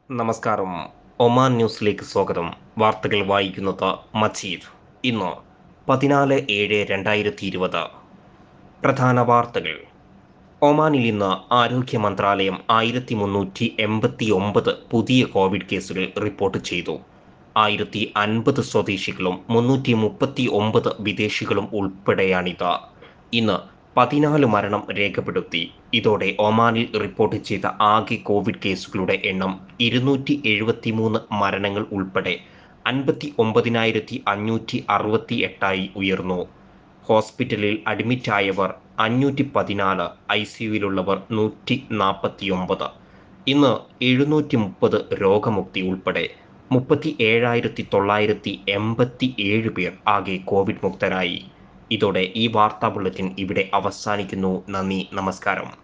നമസ്കാരം ഒമാൻ ന്യൂസിലേക്ക് സ്വാഗതം വാർത്തകൾ വായിക്കുന്നത് മജീദ് ഇന്ന് പതിനാല് ഏഴ് രണ്ടായിരത്തി ഇരുപത് പ്രധാന വാർത്തകൾ ഒമാനിൽ ഇന്ന് ആരോഗ്യ മന്ത്രാലയം ആയിരത്തി മുന്നൂറ്റി എൺപത്തി ഒമ്പത് പുതിയ കോവിഡ് കേസുകൾ റിപ്പോർട്ട് ചെയ്തു ആയിരത്തി അൻപത് സ്വദേശികളും മുന്നൂറ്റി മുപ്പത്തി ഒമ്പത് വിദേശികളും ഉൾപ്പെടെയാണിത് ഇന്ന് പതിനാല് മരണം രേഖപ്പെടുത്തി ഇതോടെ ഒമാനിൽ റിപ്പോർട്ട് ചെയ്ത ആകെ കോവിഡ് കേസുകളുടെ എണ്ണം ഇരുന്നൂറ്റി എഴുപത്തി മൂന്ന് മരണങ്ങൾ ഉൾപ്പെടെ അൻപത്തി ഒമ്പതിനായിരത്തി അഞ്ഞൂറ്റി അറുപത്തി എട്ടായി ഉയർന്നു ഹോസ്പിറ്റലിൽ അഡ്മിറ്റായവർ അഞ്ഞൂറ്റി പതിനാല് ഐ സിയുവിലുള്ളവർ നൂറ്റി നാൽപ്പത്തിയൊമ്പത് ഇന്ന് എഴുന്നൂറ്റി മുപ്പത് രോഗമുക്തി ഉൾപ്പെടെ മുപ്പത്തി ഏഴായിരത്തി തൊള്ളായിരത്തി എൺപത്തി ഏഴ് പേർ ആകെ കോവിഡ് മുക്തരായി ഇതോടെ ഈ വാർത്താ ബുള്ളറ്റിൻ ഇവിടെ അവസാനിക്കുന്നു നന്ദി നമസ്കാരം